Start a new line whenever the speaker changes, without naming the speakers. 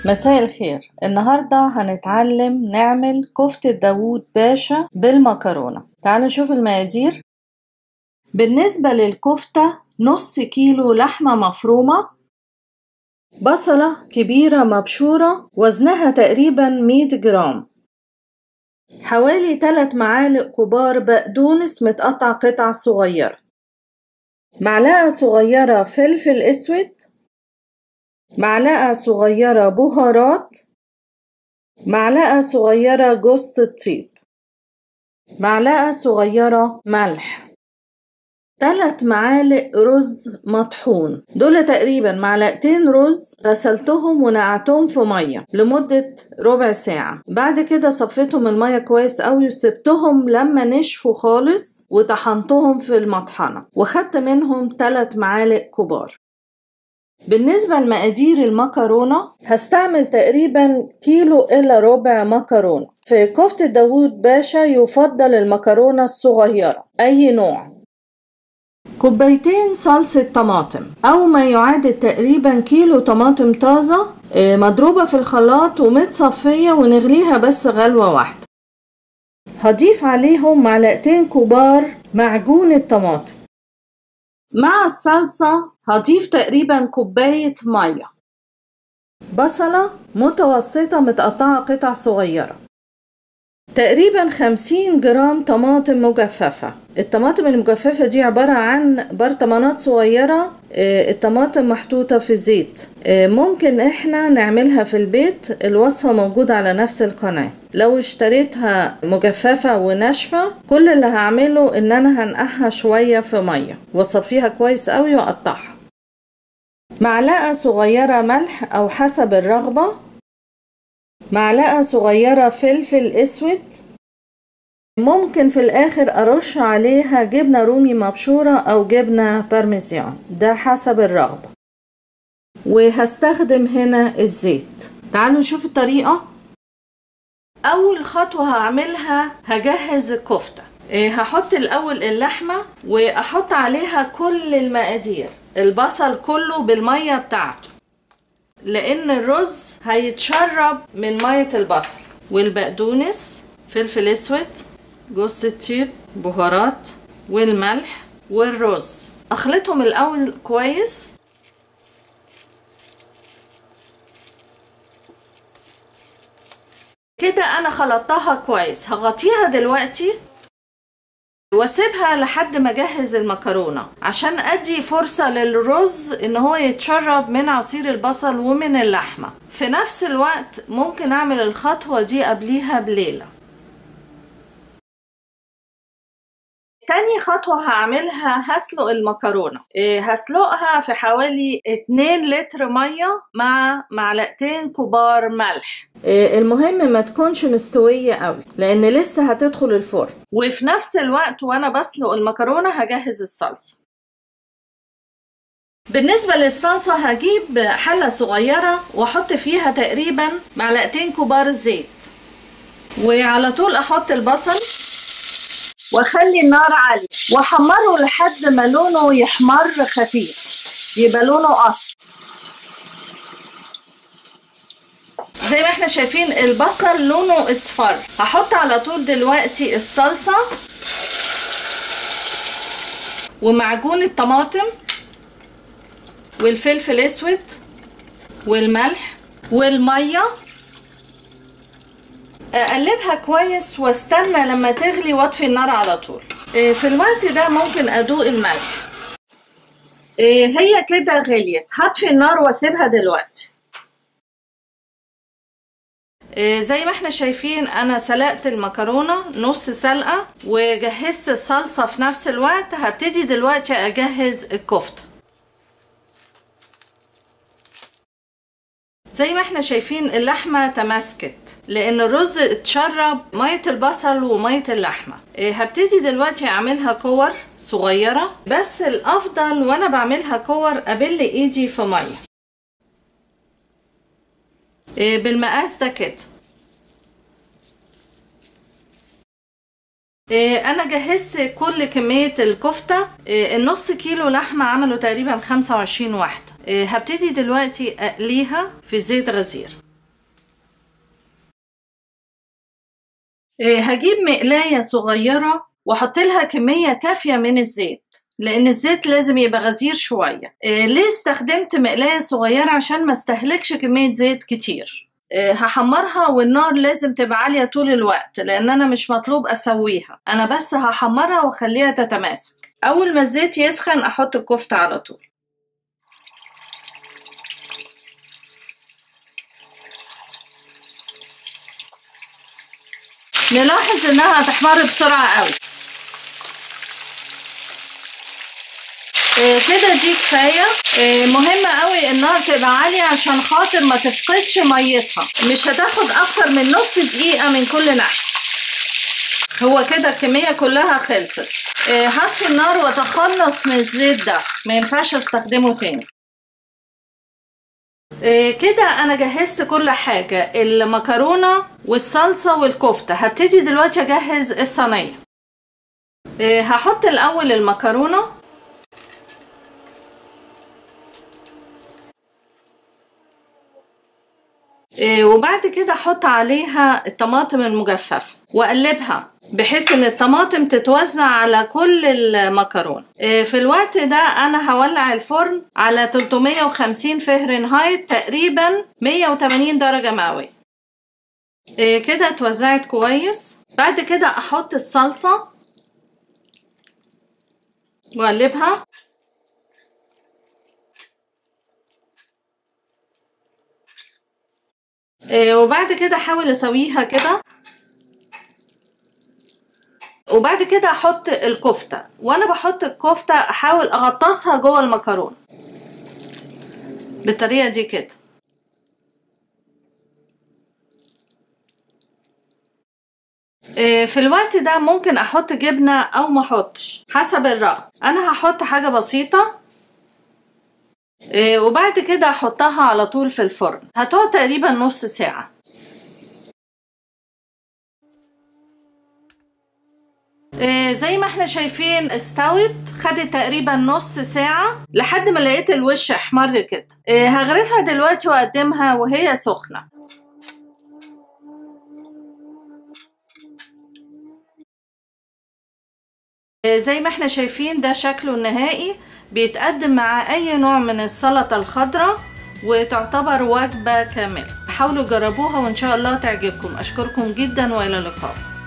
مساء الخير النهاردة هنتعلم نعمل كفتة داوود باشا بالمكرونة تعالوا نشوف المقادير بالنسبة للكفتة نص كيلو لحمة مفرومة بصلة كبيرة مبشورة وزنها تقريبا 100 جرام حوالي 3 معالق كبار بقدونس متقطع قطع صغيرة معلقة صغيرة فلفل اسود معلقة صغيرة بهارات معلقة صغيرة جوز الطيب معلقة صغيرة ملح تلات معالق رز مطحون دول تقريبا معلقتين رز غسلتهم ونقعتهم في مية لمدة ربع ساعة بعد كده صفيتهم المية كويس قوي وسبتهم لما نشفوا خالص وطحنتهم في المطحنة وخدت منهم تلات معالق كبار بالنسبة لمقادير المكرونة هستعمل تقريبا كيلو إلا ربع مكرونة في كفتة داوود باشا يفضل المكرونة الصغيرة أي نوع كوبايتين صلصة طماطم أو ما يعادل تقريبا كيلو طماطم طازة مضروبة في الخلاط ومتصفية ونغليها بس غلوة واحدة هضيف عليهم معلقتين كبار معجون الطماطم مع الصلصة هضيف تقريبا كوباية مية بصلة متوسطة متقطعة قطع صغيرة تقريبا خمسين جرام طماطم مجففة الطماطم المجففة دي عبارة عن برطمانات صغيرة الطماطم محطوطة في زيت ممكن احنا نعملها في البيت الوصفة موجودة على نفس القناة لو اشتريتها مجففة وناشفة كل اللي هعمله ان انا هنقعها شوية في مية واصفيها كويس قوي واقطعها معلقة صغيرة ملح او حسب الرغبة معلقة صغيرة فلفل اسود ممكن في الاخر ارش عليها جبنة رومي مبشورة او جبنة بارميزيان ده حسب الرغبة وهستخدم هنا الزيت تعالوا نشوف الطريقة اول خطوة هعملها هجهز الكفتة هحط الاول اللحمة واحط عليها كل المقادير البصل كله بالمية بتاعته لان الرز هيتشرب من مية البصل والبقدونس فلفل اسود جوز الطيب بهارات والملح والرز اخلطهم الاول كويس كده انا خلطتها كويس هغطيها دلوقتي واسيبها لحد ما اجهز المكرونه عشان ادي فرصه للرز ان هو يتشرب من عصير البصل ومن اللحمه في نفس الوقت ممكن اعمل الخطوه دي قبليها بليله تاني خطوة هعملها هسلق المكرونة هسلقها في حوالي 2 لتر مية مع معلقتين كبار ملح المهم ما تكونش مستوية قوي لان لسه هتدخل الفرن وفي نفس الوقت وانا بسلق المكرونة هجهز الصلصة بالنسبة للصلصة هجيب حلة صغيرة واحط فيها تقريبا معلقتين كبار زيت وعلى طول احط البصل واخلي النار عالية واحمره لحد ما لونه يحمر خفيف يبقى لونه اصفر زي ما احنا شايفين البصل لونه اصفر هحط على طول دلوقتي الصلصة ومعجون الطماطم والفلفل الاسود والملح والميه اقلبها كويس واستنى لما تغلي واطفي النار على طول في الوقت ده ممكن ادوق الملح هي كده غليت هطفي النار واسيبها دلوقتي زي ما احنا شايفين انا سلقت المكرونه نص سلقه وجهزت الصلصه في نفس الوقت هبتدي دلوقتي اجهز الكفته زي ما احنا شايفين اللحمة تماسكت لان الرز اتشرب مية البصل ومية اللحمة اه هبتدي دلوقتي اعملها كور صغيرة بس الافضل وانا بعملها كور ابل ايدي في مية اه بالمقاس ده كده انا جهزت كل كمية الكفتة النص كيلو لحمة عملوا تقريبا 25 واحدة هبتدي دلوقتي اقليها في زيت غزير إيه، هجيب مقلاية صغيرة واحط لها كمية كافية من الزيت لان الزيت لازم يبقى غزير شوية إيه ليه استخدمت مقلاية صغيرة عشان ما استهلكش كمية زيت كتير إيه هحمرها والنار لازم تبقى عالية طول الوقت لان انا مش مطلوب اسويها انا بس هحمرها واخليها تتماسك اول ما الزيت يسخن احط الكفتة على طول نلاحظ انها هتحمر بسرعة قوي إيه كده دي كفاية إيه مهم قوي النار تبقى عالية عشان خاطر ما تفقدش ميتها مش هتاخد اكتر من نص دقيقة من كل ناحية هو كده الكمية كلها خلصت إيه هطفي النار واتخلص من الزيت ده ما ينفعش استخدمه تاني إيه كده انا جهزت كل حاجة المكرونة والصلصة والكفتة هبتدي دلوقتي اجهز الصينية إيه هحط الاول المكرونة إيه وبعد كده احط عليها الطماطم المجففة واقلبها بحيث ان الطماطم تتوزع على كل المكرونة إيه في الوقت ده انا هولع الفرن على 350 فهرنهايت تقريبا 180 درجة مئوية إيه كده اتوزعت كويس بعد كده احط الصلصة واقلبها إيه وبعد كده احاول اسويها كده وبعد كده احط الكفته وانا بحط الكفته احاول اغطسها جوه المكرونه بالطريقه دي كده إيه في الوقت ده ممكن احط جبنه او ما احطش حسب الرغبه انا هحط حاجه بسيطه إيه وبعد كده احطها على طول في الفرن هتقعد تقريبا نص ساعة إيه زي ما احنا شايفين استوت خدت تقريبا نص ساعة لحد ما لقيت الوش احمر كده إيه هغرفها دلوقتي واقدمها وهي سخنة زي ما احنا شايفين ده شكله النهائي بيتقدم مع اي نوع من السلطة الخضراء وتعتبر وجبة كاملة حاولوا جربوها وان شاء الله تعجبكم اشكركم جدا والى اللقاء